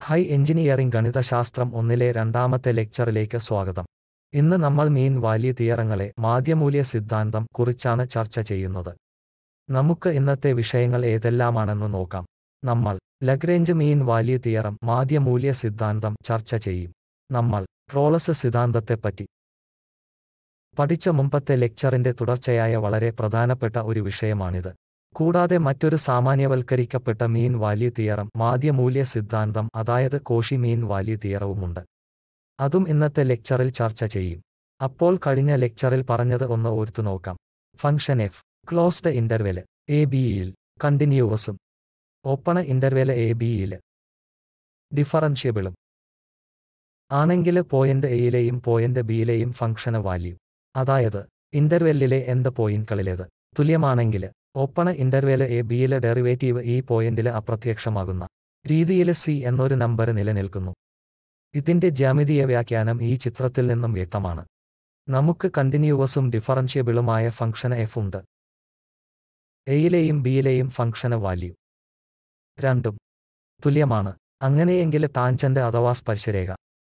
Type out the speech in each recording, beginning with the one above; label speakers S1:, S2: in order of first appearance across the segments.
S1: high engineering ഗണിതശാസ്ത്രം ഒന്നിലെ രണ്ടാമത്തെ ലെക്ചറിലേക്ക് സ്വാഗതം ഇന്ന് നമ്മൾ മീൻ വാല്യൂ തിയറങ്ങളെ മാധ്യമൂല്യ സിദ്ധാന്തം കുറിച്ചാണ് ചർച്ച ചെയ്യുന്നത് നമുക്ക് ഇന്നത്തെ വിഷയങ്ങൾ ഏതെല്ലാമാണെന്ന് നോക്കാം നമ്മൾ ലഗ്രേഞ്ച് മീൻ വാല്യൂ തിയറം മാധ്യമൂല്യ സിദ്ധാന്തം ചർച്ച ചെയ്യും നമ്മൾ റോളസ് സിദ്ധാന്തത്തെപ്പറ്റി പഠിച്ച മുമ്പത്തെ ലെക്ചറിന്റെ തുടർച്ചയായ വളരെ പ്രധാനപ്പെട്ട ഒരു വിഷയമാണിത് കൂടാതെ മറ്റൊരു സാമാന്യവൽക്കരിക്കപ്പെട്ട മീൻ വാല്യൂ തിയറം മാധ്യമൂല്യ സിദ്ധാന്തം അതായത് കോഷി മീൻ വാല്യൂ തിയറവുമുണ്ട് അതും ഇന്നത്തെ ലെക്ചറിൽ ചർച്ച ചെയ്യും അപ്പോൾ കഴിഞ്ഞ ലെക്ചറിൽ പറഞ്ഞത് ഒന്ന് ഓർത്തു നോക്കാം function F closed interval A ബിയിൽ കണ്ടിന്യൂവസും ഓപ്പൺ ഇന്റർവെല് എ ബിയിൽ ഡിഫറൻഷ്യബിളും ആണെങ്കിൽ പോയിന്റ് എയിലെയും പോയിന്റ് ബിയിലെയും ഫംഗ്ഷന് വാല്യൂ അതായത് ഇന്റർവെല്ലിലെ എന്ത് പോയിന്റുകളിലേത് തുല്യമാണെങ്കിൽ ഓപ്പൺ ഇന്റർവെല് എ ബിയിലെ ഡെറിവേറ്റീവ് ഈ പോയിന്റില് അപ്രത്യക്ഷമാകുന്ന രീതിയിൽ സി എന്നൊരു നമ്പർ നിലനിൽക്കുന്നു ഇതിന്റെ ജ്യാമിതീയ വ്യാഖ്യാനം ഈ ചിത്രത്തിൽ നിന്നും വ്യക്തമാണ് നമുക്ക് കണ്ടിന്യൂവസും ഡിഫറൻഷ്യബിളുമായ ഫംഗ്ഷൻ എഫ് ഉണ്ട് എയിലെയും ബിയിലെയും ഫംഗ്ഷന് വാല്യൂ രണ്ടും തുല്യമാണ് അങ്ങനെയെങ്കിൽ ടാൻജന്റ് അഥവാ സ്പർശരേഖ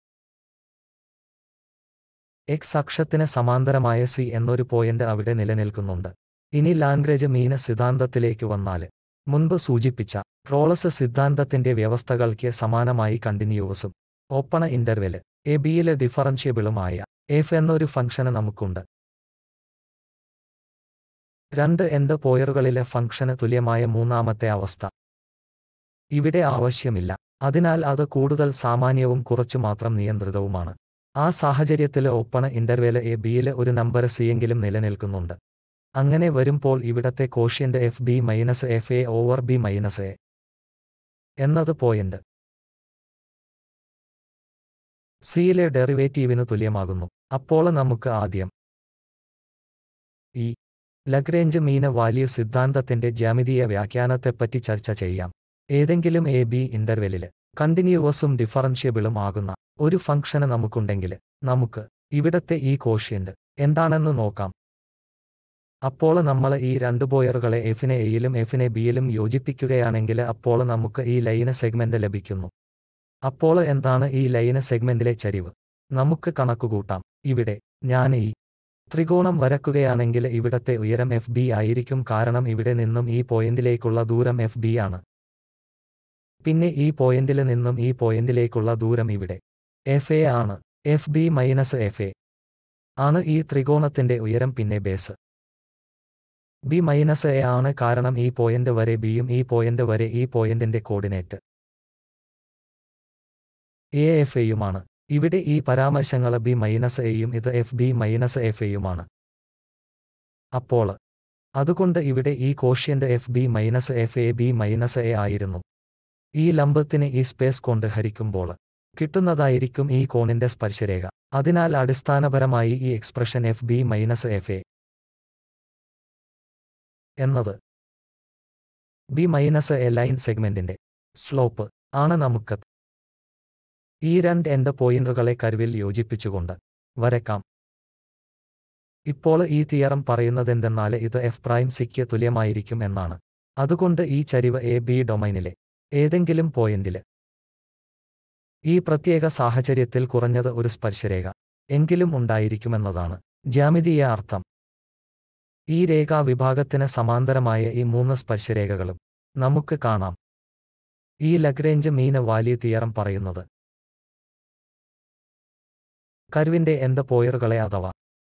S1: എക്സ് അക്ഷത്തിന് സമാന്തരമായ സി എന്നൊരു പോയിന്റ് അവിടെ നിലനിൽക്കുന്നുണ്ട് ഇനി ലാംഗ്രേജ് മീന സിദ്ധാന്തത്തിലേക്ക് വന്നാല് മുൻപ് സൂചിപ്പിച്ച റോളസ് സിദ്ധാന്തത്തിന്റെ വ്യവസ്ഥകൾക്ക് സമാനമായി കണ്ടിന്യൂവസും ഓപ്പൺ ഇന്റർവെല് എ ബിയിലെ ഡിഫറൻഷ്യബിളുമായ എഫ് എന്നൊരു ഫംഗ്ഷന് നമുക്കുണ്ട് രണ്ട് എന്ത് പോയറുകളിലെ ഫംഗ്ഷന് തുല്യമായ മൂന്നാമത്തെ അവസ്ഥ ഇവിടെ ആവശ്യമില്ല അതിനാൽ അത് കൂടുതൽ സാമാന്യവും കുറച്ചു മാത്രം നിയന്ത്രിതവുമാണ് ആ സാഹചര്യത്തിൽ ഓപ്പൺ ഇന്റർവെല് എ ബിയിലെ ഒരു നമ്പർ സിയെങ്കിലും നിലനിൽക്കുന്നുണ്ട് അങ്ങനെ വരുമ്പോൾ ഇവിടത്തെ quotient F B minus F A over B minus A എന്നത് പോയിന്റ് സിയിലെ ഡെറിവേറ്റീവിന് തുല്യമാകുന്നു അപ്പോൾ നമുക്ക് ആദ്യം ഈ ലഗ്രേഞ്ച് മീന വാല്യൂ സിദ്ധാന്തത്തിന്റെ ജ്യാമിതീയ വ്യാഖ്യാനത്തെപ്പറ്റി ചർച്ച ചെയ്യാം ഏതെങ്കിലും എ ബി ഇന്റർവെലില് കണ്ടിന്യൂവസും ഡിഫറൻഷ്യബിളും ആകുന്ന ഒരു ഫംഗ്ഷന് നമുക്കുണ്ടെങ്കിൽ നമുക്ക് ഇവിടത്തെ ഈ കോഷ്യന്റ് എന്താണെന്ന് നോക്കാം അപ്പോൾ നമ്മൾ ഈ രണ്ട് ബോയറുകളെ എഫിനെ എയിലും എഫിനെ ബിയിലും യോജിപ്പിക്കുകയാണെങ്കിൽ അപ്പോൾ നമുക്ക് ഈ ലൈന് സെഗ്മെന്റ് ലഭിക്കുന്നു അപ്പോൾ എന്താണ് ഈ ലൈന് സെഗ്മെന്റിലെ ചരിവ് നമുക്ക് കണക്കുകൂട്ടാം ഇവിടെ ഞാൻ ഈ ത്രികോണം വരക്കുകയാണെങ്കിൽ ഇവിടത്തെ ഉയരം എഫ് ബി ആയിരിക്കും കാരണം ഇവിടെ നിന്നും ഈ പോയിന്റിലേക്കുള്ള ദൂരം എഫ് ബി ആണ് പിന്നെ ഈ പോയിന്റിൽ നിന്നും ഈ പോയിന്റിലേക്കുള്ള ദൂരം ഇവിടെ എഫ് എ ആണ് F B minus F A ആണ് ഈ ത്രികോണത്തിന്റെ ഉയരം പിന്നെ ബേസ് ബി മൈനസ് എ ആണ് കാരണം ഈ പോയിന്റ് വരെ ബിയും ഈ പോയിന്റ് വരെ ഈ പോയിന്റിന്റെ കോർഡിനേറ്റ് എ എഫ് എയുമാണ് ഇവിടെ ഈ പരാമർശങ്ങൾ ബി മൈനസ് എയും ഇത് എഫ് ബി മൈനസ് എഫ് എയുമാണ് അപ്പോൾ അതുകൊണ്ട് ഇവിടെ ഈ quotient F B minus F A B minus A ആയിരുന്നു ഈ ലംബത്തിന് ഈ സ്പേസ് കൊണ്ട് ഹരിക്കുമ്പോൾ കിട്ടുന്നതായിരിക്കും ഈ കോണിന്റെ സ്പർശരേഖ അതിനാൽ അടിസ്ഥാനപരമായി ഈ expression F B minus F A എന്നത് ബി മൈനസ് എ ലൈൻ സെഗ്മെന്റിന്റെ സ്ലോപ്പ് ആണ് നമുക്ക് ഈ രണ്ട് എൻഡ് പോയിന്റുകളെ കരുവിൽ യോജിപ്പിച്ചുകൊണ്ട് വരക്കാം ഇപ്പോൾ ഈ തിയറം പറയുന്നതെന്തെന്നാൽ ഇത് എഫ് പ്രൈം സിക്ക് തുല്യമായിരിക്കും എന്നാണ് അതുകൊണ്ട് ഈ ചരിവ് എ ബി ഡൊമൈനിലെ ഏതെങ്കിലും പോയിന്റില് ഈ പ്രത്യേക സാഹചര്യത്തിൽ കുറഞ്ഞത് ഒരു സ്പർശരേഖ എങ്കിലും ഉണ്ടായിരിക്കുമെന്നതാണ് ജ്യാമിതീയ അർത്ഥം ഈ രേഖാ വിഭാഗത്തിന് സമാന്തരമായ ഈ മൂന്ന് സ്പർശരേഖകളും നമുക്ക് കാണാം ഈ ലഗ്രേഞ്ച് മീന വാല്യൂ തിയറം പറയുന്നത് കരുവിന്റെ എന്ത് പോയറുകളെ അഥവാ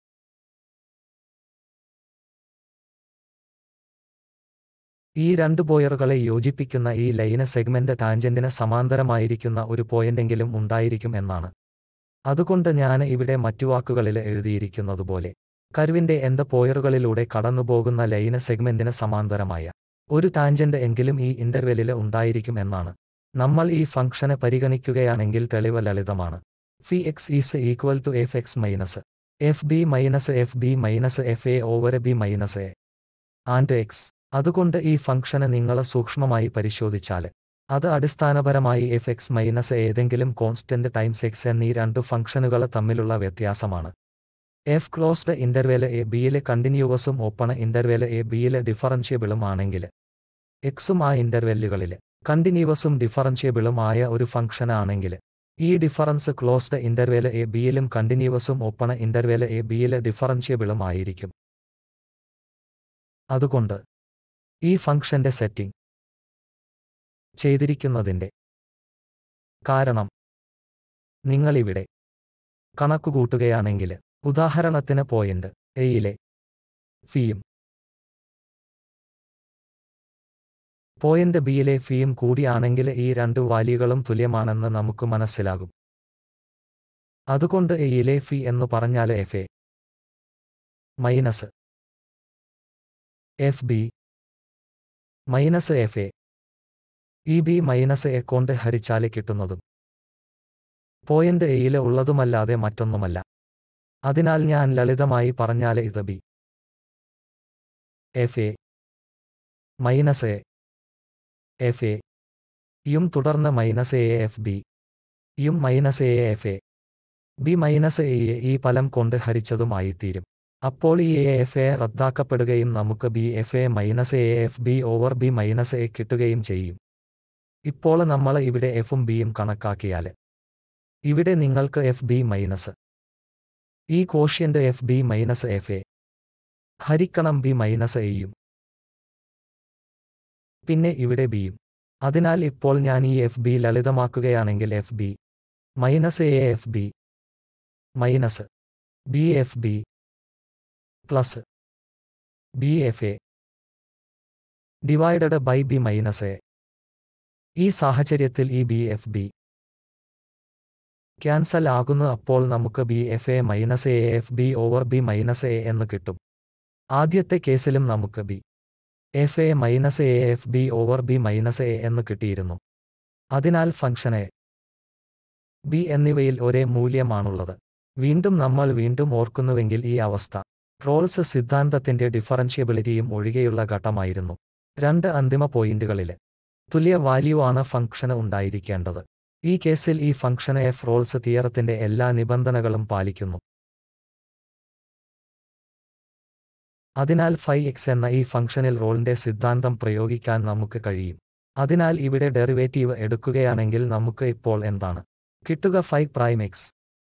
S1: ഈ രണ്ട് പോയറുകളെ യോജിപ്പിക്കുന്ന ഈ ലൈന് സെഗ്മെന്റ് ടാൻജന്റിന് സമാന്തരമായിരിക്കുന്ന ഒരു പോയിന്റെങ്കിലും ഉണ്ടായിരിക്കും എന്നാണ് അതുകൊണ്ട് ഞാൻ ഇവിടെ മറ്റു വാക്കുകളിൽ എഴുതിയിരിക്കുന്നതുപോലെ കരുവിന്റെ എന്ത് പോയറുകളിലൂടെ കടന്നുപോകുന്ന ലൈന് സെഗ്മെന്റിന് സമാന്തരമായ ഒരു ടാൻജന്റ് എങ്കിലും ഈ ഇന്റർവെലിൽ ഉണ്ടായിരിക്കും എന്നാണ് നമ്മൾ ഈ ഫംഗ്ഷനെ പരിഗണിക്കുകയാണെങ്കിൽ തെളിവ് ലളിതമാണ് phi X is equal to F X minus F B minus F B minus F A over B minus A and X അതുകൊണ്ട് ഈ ഫംഗ്ഷന് നിങ്ങൾ സൂക്ഷ്മമായി പരിശോധിച്ചാൽ അത് അടിസ്ഥാനപരമായി എഫ് എക്സ് മൈനസ് ഏതെങ്കിലും കോൺസ്റ്റന്റ് ടൈംസ് എക്സ് എന്നീ രണ്ട് ഫംഗ്ഷനുകൾ തമ്മിലുള്ള വ്യത്യാസമാണ് എഫ് ക്ലോസ്ഡ് ഇന്റർവെല് എ ബിയിലെ കണ്ടിന്യൂവസും ഓപ്പൺ ഇന്റർവെല് എ ബിയിലെ ഡിഫറൻഷ്യബിളും ആണെങ്കിൽ എക്സും ആ ഇന്റർവെല്ലുകളിലെ കണ്ടിന്യൂവസും ഡിഫറൻഷ്യബിളും ആയ ഒരു ഫംഗ്ഷൻ ആണെങ്കിൽ ഈ ഡിഫറൻസ് ക്ലോസ്ഡ് ഇന്റർവെല് എ ബിയിലും കണ്ടിന്യൂവസും ഓപ്പൺ ഇന്റർവെല് എ ബിയില് ഡിഫറൻഷ്യബിളും ആയിരിക്കും അതുകൊണ്ട് ഈ ഫംഗ്ഷന്റെ സെറ്റിംഗ് ചെയ്തിരിക്കുന്നതിന്റെ കാരണം നിങ്ങൾ ഇവിടെ കണക്കുകൂട്ടുകയാണെങ്കിൽ ഉദാഹരണത്തിന് പോയിന്റ് എയിലെ ഫിയും പോയിന്റ് ബിയിലെ ഫിയും കൂടിയാണെങ്കിൽ ഈ രണ്ട് വാല്യൂകളും തുല്യമാണെന്ന് നമുക്ക് മനസ്സിലാകും അതുകൊണ്ട് എയിലെ ഫി എന്ന് പറഞ്ഞാൽ F A minus F B minus F A ഇ ബി മൈനസ് എ കൊണ്ട് ഹരിച്ചാല് കിട്ടുന്നതും പോയിന്റ് എയില് ഉള്ളതുമല്ലാതെ മറ്റൊന്നുമല്ല അതിനാൽ ഞാൻ ലളിതമായി പറഞ്ഞാല് ഇത് B F A minus A F A യും തുടർന്ന് മൈനസ് എ എഫ് ബി യും minus A F A B minus A ഈ ഫലം കൊണ്ട് ഹരിച്ചതുമായിത്തീരും അപ്പോൾ ഈ എ എഫ് എ റദ്ദാക്കപ്പെടുകയും നമുക്ക് B F A minus A F B over B minus A കിട്ടുകയും ചെയ്യും ഇപ്പോൾ നമ്മൾ ഇവിടെ എഫും ബിയും കണക്കാക്കിയാല് ഇവിടെ നിങ്ങൾക്ക് എഫ് ബി മൈനസ് ഈ quotient F B minus F A ഹരിക്കണം ബി മൈനസ് എയും പിന്നെ ഇവിടെ ബിയും അതിനാൽ ഇപ്പോൾ ഞാൻ ഈ എഫ് ബി ലളിതമാക്കുകയാണെങ്കിൽ F B minus A F B minus B F B plus B F A divided by B minus A ഈ സാഹചര്യത്തിൽ ഈ ബി എഫ് ബി ക്യാൻസൽ ആകുന്നു അപ്പോൾ നമുക്ക് B F A minus A F B over B minus A എന്ന് കിട്ടും ആദ്യത്തെ കേസിലും നമുക്ക് B F A minus A F B over B minus A എന്ന് കിട്ടിയിരുന്നു അതിനാൽ ഫംഗ്ഷൻ എ ബി എന്നിവയിൽ ഒരേ മൂല്യമാണുള്ളത് വീണ്ടും നമ്മൾ വീണ്ടും ഓർക്കുന്നുവെങ്കിൽ ഈ അവസ്ഥ റോൾസ് സിദ്ധാന്തത്തിന്റെ ഡിഫറൻഷ്യബിലിറ്റിയും ഒഴികെയുള്ള ഘട്ടമായിരുന്നു രണ്ട് അന്തിമ പോയിന്റുകളില് തുല്യ വാല്യൂ ആണ് ഫംഗ്ഷന് ഉണ്ടായിരിക്കേണ്ടത് ഈ കേസിൽ ഈ ഫംഗ്ഷന് എഫ് റോൾസ് തിയറത്തിന്റെ എല്ലാ നിബന്ധനകളും പാലിക്കുന്നു അതിനാൽ ഫൈ എക്സ് എന്ന ഈ ഫംഗ്ഷനിൽ റോളിന്റെ സിദ്ധാന്തം പ്രയോഗിക്കാൻ നമുക്ക് കഴിയും അതിനാൽ ഇവിടെ ഡെറിവേറ്റീവ് എടുക്കുകയാണെങ്കിൽ നമുക്ക് ഇപ്പോൾ എന്താണ് കിട്ടുക ഫൈ പ്രൈം എക്സ്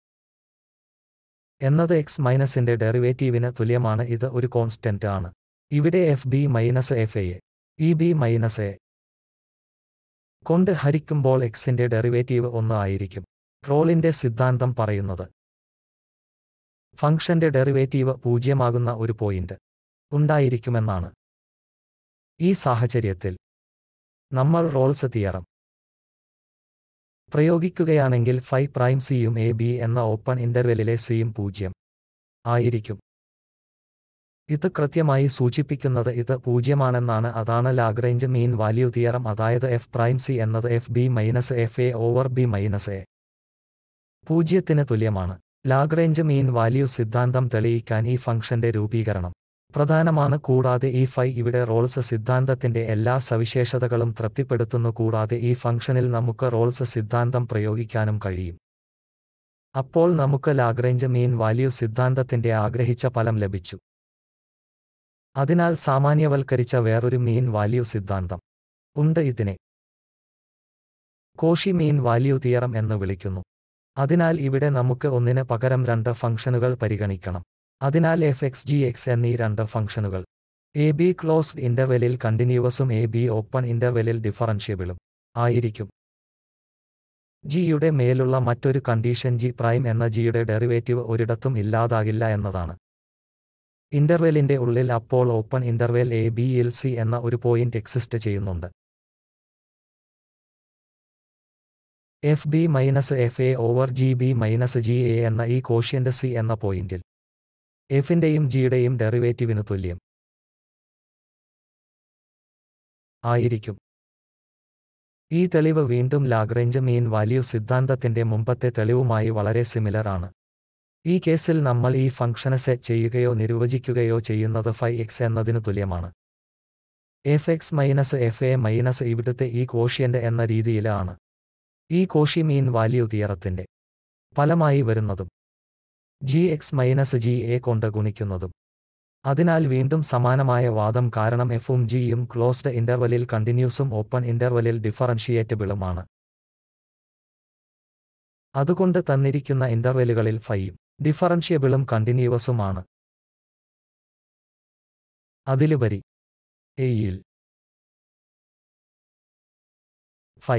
S1: എന്നത് എക്സ് മൈനസിന്റെ ഡെറിവേറ്റീവിന് തുല്യമാണ് ഇത് ഒരു കോൺസ്റ്റന്റ് ആണ് ഇവിടെ F B minus F A ഇ ബി മൈനസ് എ കൊണ്ട് ഹരിക്കുമ്പോൾ എക്സിന്റെ ഡെറിവേറ്റീവ് ഒന്ന് ആയിരിക്കും റോളിന്റെ സിദ്ധാന്തം പറയുന്നത് ഫംഗ്ഷന്റെ ഡെറിവേറ്റീവ് പൂജ്യമാകുന്ന ഒരു പോയിന്റ് ഉണ്ടായിരിക്കുമെന്നാണ് ഈ സാഹചര്യത്തിൽ നമ്മൾ റോൾസ് തിയറം പ്രയോഗിക്കുകയാണെങ്കിൽ ഫൈ പ്രൈം സിയും എ ബി എന്ന ഓപ്പൺ ഇന്റർവെലിലെ സിയും പൂജ്യം ആയിരിക്കും ഇത് കൃത്യമായി സൂചിപ്പിക്കുന്നത് ഇത് പൂജ്യമാണെന്നാണ് അതാണ് ലാഗ്രേഞ്ച് മീൻ വാല്യൂ തിയറം അതായത് എഫ് പ്രൈം സി എന്നത് F B minus F A over B minus A പൂജ്യത്തിന് തുല്യമാണ് ലാഗ്രേഞ്ച് മീൻ വാല്യൂ സിദ്ധാന്തം തെളിയിക്കാൻ ഈ ഫംഗ്ഷന്റെ രൂപീകരണം പ്രധാനമാണ് കൂടാതെ ഈ ഫൈ ഇവിടെ റോൾസ് സിദ്ധാന്തത്തിന്റെ എല്ലാ സവിശേഷതകളും തൃപ്തിപ്പെടുത്തുന്നു കൂടാതെ ഈ ഫംഗ്ഷനിൽ നമുക്ക് റോൾസ് സിദ്ധാന്തം പ്രയോഗിക്കാനും കഴിയും അപ്പോൾ നമുക്ക് ലാഗ്രേഞ്ച് മീൻ വാല്യൂ സിദ്ധാന്തത്തിന്റെ ആഗ്രഹിച്ച ഫലം ലഭിച്ചു അതിനാൽ സാമാന്യവൽക്കരിച്ച വേറൊരു മീൻ വാല്യൂ സിദ്ധാന്തം ഉണ്ട് ഇതിനെ കോഷി മീൻ വാല്യൂ തിയറം എന്ന് വിളിക്കുന്നു അതിനാൽ ഇവിടെ നമുക്ക് ഒന്നിന് പകരം രണ്ട് ഫംഗ്ഷനുകൾ പരിഗണിക്കണം അതിനാൽ എഫ് എക്സ് ജി എക്സ് എന്നീ രണ്ട് ഫംഗ്ഷനുകൾ എ ബി ക്ലോസ്ഡ് ഇന്റർവെലിൽ കണ്ടിന്യൂവസും എ ബി ഓപ്പൺ ഇന്റർവെലിൽ ഡിഫറൻഷ്യബിളും ആയിരിക്കും ജിയുടെ മേലുള്ള മറ്റൊരു കണ്ടീഷൻ ജി പ്രൈം എന്ന ജിയുടെ ഡെറിവേറ്റീവ് ഒരിടത്തും ഇല്ലാതാകില്ല എന്നതാണ് ഇന്റർവെലിന്റെ ഉള്ളിൽ അപ്പോൾ ഓപ്പൺ ഇന്റർവെൽ എ ബിയിൽ സി എന്ന ഒരു പോയിന്റ് എക്സിസ്റ്റ് ചെയ്യുന്നുണ്ട് F B minus F A over G B minus G A എന്ന ഈ കോഷ്യന്റ് സി എന്ന പോയിന്റിൽ എഫിന്റെയും ജിയുടെയും ഡെറിവേറ്റീവിന് തുല്യം ആയിരിക്കും ഈ തെളിവ് വീണ്ടും ലാഗ്രേഞ്ച് മീൻ വാല്യൂ സിദ്ധാന്തത്തിന്റെ മുമ്പത്തെ തെളിവുമായി വളരെ സിമിലർ ആണ് ഈ കേസിൽ നമ്മൾ ഈ ഫംഗ്ഷനെ സെറ്റ് ചെയ്യുകയോ നിർവചിക്കുകയോ ചെയ്യുന്നത് ഫൈ എക്സ് എന്നതിന് തുല്യമാണ് F X minus F A minus ഇവിടുത്തെ ഈ കോഷ്യന്റ് എന്ന രീതിയിലാണ് ഈ കോഷി മീൻ വാല്യൂ തിയറത്തിന്റെ ഫലമായി വരുന്നതും G X minus G A കൊണ്ട് ഗുണിക്കുന്നതും അതിനാൽ വീണ്ടും സമാനമായ വാദം കാരണം എഫും ജിയും ക്ലോസ്ഡ് ഇന്റർവലിൽ കണ്ടിന്യൂസും ഓപ്പൺ ഇന്റർവലിൽ ഡിഫറൻഷിയേറ്റബിളുമാണ് അതുകൊണ്ട് തന്നിരിക്കുന്ന ഇന്റർവെലുകളിൽ ഫൈയും ഡിഫറൻഷ്യബിളും കണ്ടിന്യൂവസുമാണ് അതിലുപരി എയിൽ ഫൈ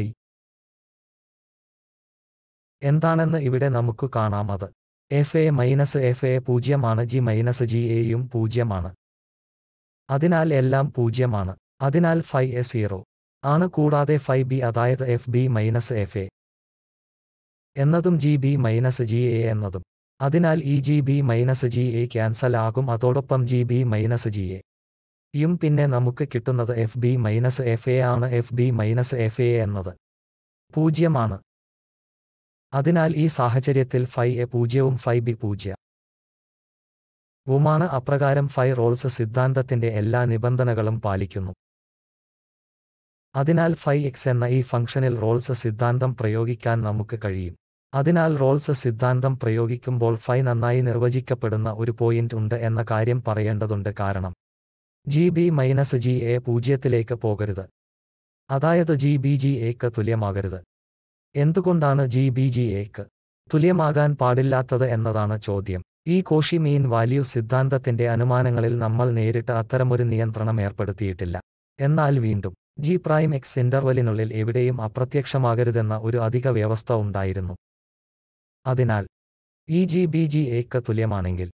S1: എന്താണെന്ന് ഇവിടെ നമുക്ക് കാണാം അത് F A minus F A പൂജ്യമാണ് ജി മൈനസ് ജി എയും പൂജ്യമാണ് അതിനാൽ എല്ലാം പൂജ്യമാണ് അതിനാൽ ഫൈ എ സീറോ ആണ് കൂടാതെ ഫൈ ബി അതായത് F B minus F A എന്നതും G B minus G A എന്നതും അതിനാൽ ഈ G B minus G A cancel ആകും അതോടൊപ്പം G B minus G A യും പിന്നെ നമുക്ക് കിട്ടുന്നത് F B minus F A ആണ് F B minus F A എന്നത് പൂജ്യമാണ് അതിനാൽ ഈ സാഹചര്യത്തിൽ ഫൈ എ പൂജ്യവും ഫൈ ബി പൂജ്യ വുമാണ് അപ്രകാരം ഫൈ റോൾസ് സിദ്ധാന്തത്തിന്റെ എല്ലാ നിബന്ധനകളും പാലിക്കുന്നു അതിനാൽ ഫൈ എക്സ് എന്ന ഈ ഫംഗ്ഷനിൽ റോൾസ് സിദ്ധാന്തം പ്രയോഗിക്കാൻ നമുക്ക് കഴിയും അതിനാൽ റോൾസ് സിദ്ധാന്തം പ്രയോഗിക്കുമ്പോൾ ഫൈ നന്നായി നിർവചിക്കപ്പെടുന്ന ഒരു പോയിന്റ് ഉണ്ട് എന്ന കാര്യം പറയേണ്ടതുണ്ട് കാരണം G B minus G A പൂജ്യത്തിലേക്ക് പോകരുത് അതായത് ജി ബി ജി എക്ക് തുല്യമാകരുത് എന്തുകൊണ്ടാണ് ജി ബി ജി എക്ക് തുല്യമാകാൻ പാടില്ലാത്തത് എന്നതാണ് ചോദ്യം ഈ കോഷി മീൻ വാല്യൂ സിദ്ധാന്തത്തിന്റെ അനുമാനങ്ങളിൽ നമ്മൾ നേരിട്ട് അത്തരമൊരു നിയന്ത്രണം ഏർപ്പെടുത്തിയിട്ടില്ല എന്നാൽ വീണ്ടും ജി പ്രൈം എക്സ് ഇന്റർവലിനുള്ളിൽ എവിടെയും അപ്രത്യക്ഷമാകരുതെന്ന ഒരു അധിക വ്യവസ്ഥ ഉണ്ടായിരുന്നു അതിനാൽ ഈ ജി ബി ജി എക്ക് തുല്യമാണെങ്കിൽ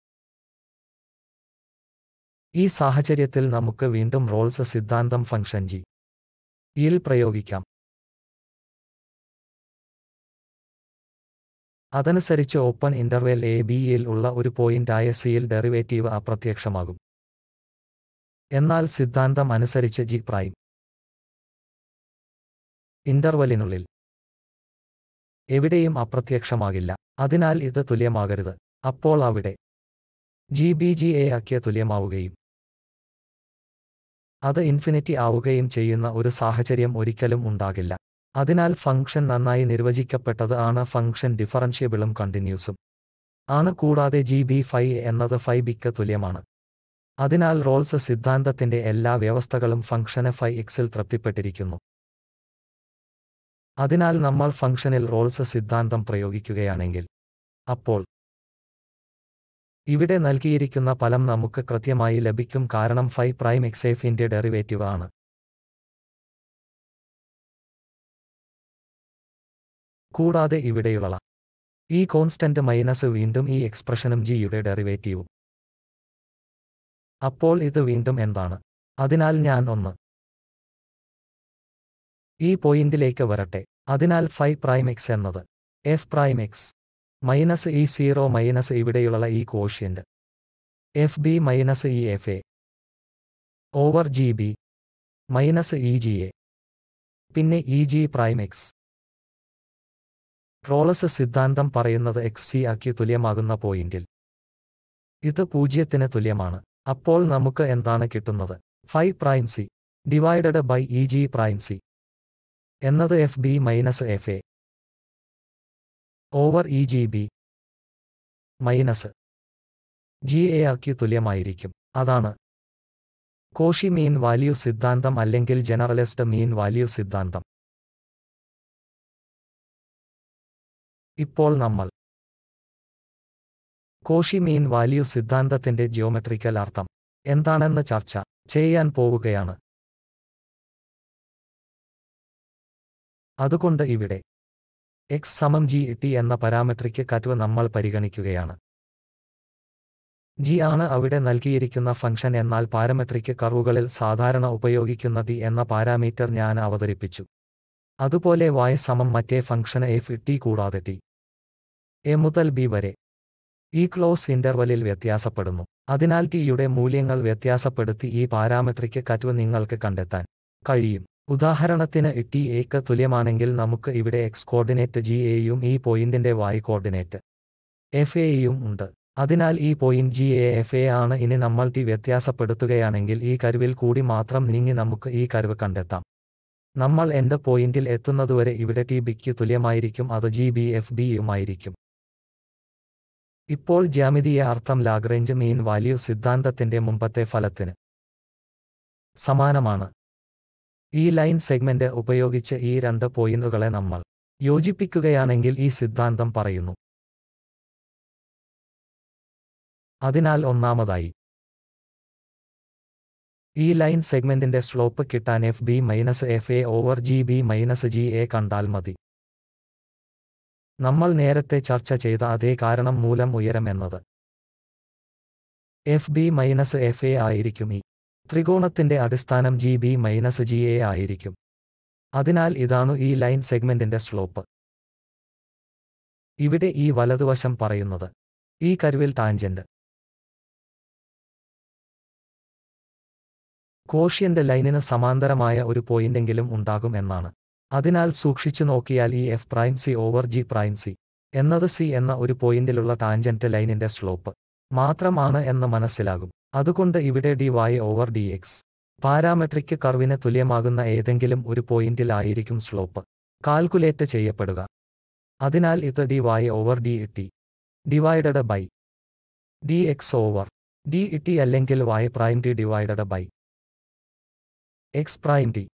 S1: ഈ സാഹചര്യത്തിൽ നമുക്ക് വീണ്ടും റോൾസ് സിദ്ധാന്തം ഫംഗ്ഷൻ ജി യിൽ പ്രയോഗിക്കാം അതനുസരിച്ച് ഓപ്പൺ ഇന്റർവെൽ എ ബിയിൽ ഉള്ള ഒരു പോയിന്റായ സിയിൽ ഡെറിവേറ്റീവ് അപ്രത്യക്ഷമാകും എന്നാൽ സിദ്ധാന്തം അനുസരിച്ച് ജി പ്രൈം ഇന്റർവലിനുള്ളിൽ എവിടെയും അപ്രത്യക്ഷമാകില്ല അതിനാൽ ഇത് തുല്യമാകരുത് അപ്പോൾ അവിടെ ജി ബി ജി എ ആക്കിയ തുല്യമാവുകയും അത് ഇൻഫിനിറ്റി ആവുകയും ചെയ്യുന്ന ഒരു സാഹചര്യം ഒരിക്കലും ഉണ്ടാകില്ല അതിനാൽ ഫംഗ്ഷൻ നന്നായി നിർവചിക്കപ്പെട്ടത് ആണ് ഫംഗ്ഷൻ ഡിഫറൻഷ്യബിളും കണ്ടിന്യൂസും ആണ് കൂടാതെ ജി ബി ഫൈ എന്നത് ഫൈ ബിക്ക് തുല്യമാണ് അതിനാൽ റോൾസ് സിദ്ധാന്തത്തിന്റെ എല്ലാ വ്യവസ്ഥകളും ഫംഗ്ഷന് ഫൈ എക്സിൽ തൃപ്തിപ്പെട്ടിരിക്കുന്നു അതിനാൽ നമ്മൾ ഫംഗ്ഷനിൽ റോൾസ് സിദ്ധാന്തം പ്രയോഗിക്കുകയാണെങ്കിൽ അപ്പോൾ ഇവിടെ നൽകിയിരിക്കുന്ന ഫലം നമുക്ക് കൃത്യമായി ലഭിക്കും കാരണം ഫൈ പ്രൈം എക്സേഫിന്റെ ഡെറിവേറ്റീവ് ആണ് കൂടാതെ ഇവിടെയുള്ള ഈ കോൺസ്റ്റന്റ് മൈനസ് വീണ്ടും ഈ എക്സ്പ്രഷനും ജിയുടെ ഡെറിവേറ്റീവും അപ്പോൾ ഇത് വീണ്ടും എന്താണ് അതിനാൽ ഞാൻ ഒന്ന് ഈ പോയിന്റിലേക്ക് വരട്ടെ അതിനാൽ ഫൈ പ്രൈം എക്സ് എന്നത് എഫ് പ്രൈം എക്സ് മൈനസ് ഈ സീറോ മൈനസ് ഇവിടെയുള്ള ഈ quotient F B minus e F A over G B minus e G A പിന്നെ e G prime X Rolle's സിദ്ധാന്തം പറയുന്നത് എക്സ് സി ആക്കി തുല്യമാകുന്ന പോയിന്റിൽ ഇത് പൂജ്യത്തിന് തുല്യമാണ് അപ്പോൾ നമുക്ക് എന്താണ് കിട്ടുന്നത് phi prime C divided by e G prime C എന്നത് F B minus F A over e G B minus G A ആക്കി തുല്യമായിരിക്കും അതാണ് കോഷി മീൻ വാല്യൂ സിദ്ധാന്തം അല്ലെങ്കിൽ ജനറലിസ്റ്റ് മീൻ വാല്യൂ സിദ്ധാന്തം ഇപ്പോൾ നമ്മൾ കോഷി മീൻ വാല്യൂ സിദ്ധാന്തത്തിന്റെ ജിയോമെട്രിക്കൽ അർത്ഥം എന്താണെന്ന് ചർച്ച ചെയ്യാൻ പോവുകയാണ് അതുകൊണ്ട് ഇവിടെ എക്സ് സമം ജി ടി എന്ന പാരാമെട്രിക് കർവ് നമ്മൾ പരിഗണിക്കുകയാണ് ജി ആണ് അവിടെ നൽകിയിരിക്കുന്ന ഫംഗ്ഷൻ എന്നാൽ പാരാമെട്രിക് കർവുകളിൽ സാധാരണ ഉപയോഗിക്കുന്ന ടി എന്ന പാരാമീറ്റർ ഞാൻ അവതരിപ്പിച്ചു അതുപോലെ y സമം മറ്റേ ഫംഗ്ഷന് എഫ് ടി കൂടാതെ ടി എ മുതൽ ബി വരെ ഈ ക്ലോസ് ഇന്റർവലിൽ വ്യത്യാസപ്പെടുന്നു അതിനാൽ ടിയുടെ മൂല്യങ്ങൾ വ്യത്യാസപ്പെടുത്തി ഈ പാരാമെട്രിക് കർവ് നിങ്ങൾക്ക് കണ്ടെത്താൻ കഴിയും ഉദാഹരണത്തിന് ടി എക്ക് തുല്യമാണെങ്കിൽ നമുക്ക് ഇവിടെ എക്സ് കോർഡിനേറ്റ് ജി എയും ഈ പോയിന്റിന്റെ y കോർഡിനേറ്റ് എഫ് എയും ഉണ്ട് അതിനാൽ ഈ point G A F A ആണ് ഇനി നമ്മൾ ടി വ്യത്യാസപ്പെടുത്തുകയാണെങ്കിൽ ഈ കരുവിൽ കൂടി മാത്രം നീങ്ങി നമുക്ക് ഈ കരുവ് കണ്ടെത്താം നമ്മൾ എന്റെ പോയിന്റിൽ എത്തുന്നതുവരെ ഇവിടെ ടി ബിക്ക് തുല്യമായിരിക്കും അത് ജി ബി എഫ് ബിയുമായിരിക്കും ഇപ്പോൾ ജ്യാമിതീയ അർത്ഥം ലാഗ്രേഞ്ച് മീൻ വാല്യൂ സിദ്ധാന്തത്തിന്റെ മുമ്പത്തെ ഫലത്തിന് സമാനമാണ് ഈ ലൈൻ സെഗ്മെന്റ് ഉപയോഗിച്ച് ഈ രണ്ട് പോയിന്റുകളെ നമ്മൾ യോജിപ്പിക്കുകയാണെങ്കിൽ ഈ സിദ്ധാന്തം പറയുന്നു അതിനാൽ ഒന്നാമതായി ഈ ലൈൻ സെഗ്മെന്റിന്റെ സ്ലോപ്പ് കിട്ടാൻ F B minus F A over G B minus G A കണ്ടാൽ മതി നമ്മൾ നേരത്തെ ചർച്ച ചെയ്ത അതേ കാരണം മൂലം ഉയരം എന്നത് F B minus F A ആയിരിക്കും ഈ ത്രികോണത്തിന്റെ അടിസ്ഥാനം G B minus G A ആയിരിക്കും അതിനാൽ ഇതാണു ഈ ലൈൻ സെഗ്മെന്റിന്റെ സ്ലോപ്പ് ഇവിടെ ഈ വലതുവശം പറയുന്നത് ഈ കരുവിൽ ടാൻജന്റ് കോഷ്യന്റ് ലൈനിന് സമാന്തരമായ ഒരു പോയിന്റെങ്കിലും ഉണ്ടാകും എന്നാണ് അതിനാൽ സൂക്ഷിച്ചു നോക്കിയാൽ ഈ F prime C over G prime C എന്നത് സി എന്ന ഒരു പോയിന്റിലുള്ള ടാൻജന്റ് ലൈനിന്റെ സ്ലോപ്പ് മാത്രമാണ് എന്ന് മനസ്സിലാകും അതുകൊണ്ട് ഇവിടെ D Y over D X parametric കർവിന് തുല്യമാകുന്ന ഏതെങ്കിലും ഒരു പോയിന്റിൽ ആയിരിക്കും സ്ലോപ്പ് കാൽക്കുലേറ്റ് ചെയ്യപ്പെടുക അതിനാൽ ഇത് D Y over D T divided by D X over D T അല്ലെങ്കിൽ Y prime T divided by X prime T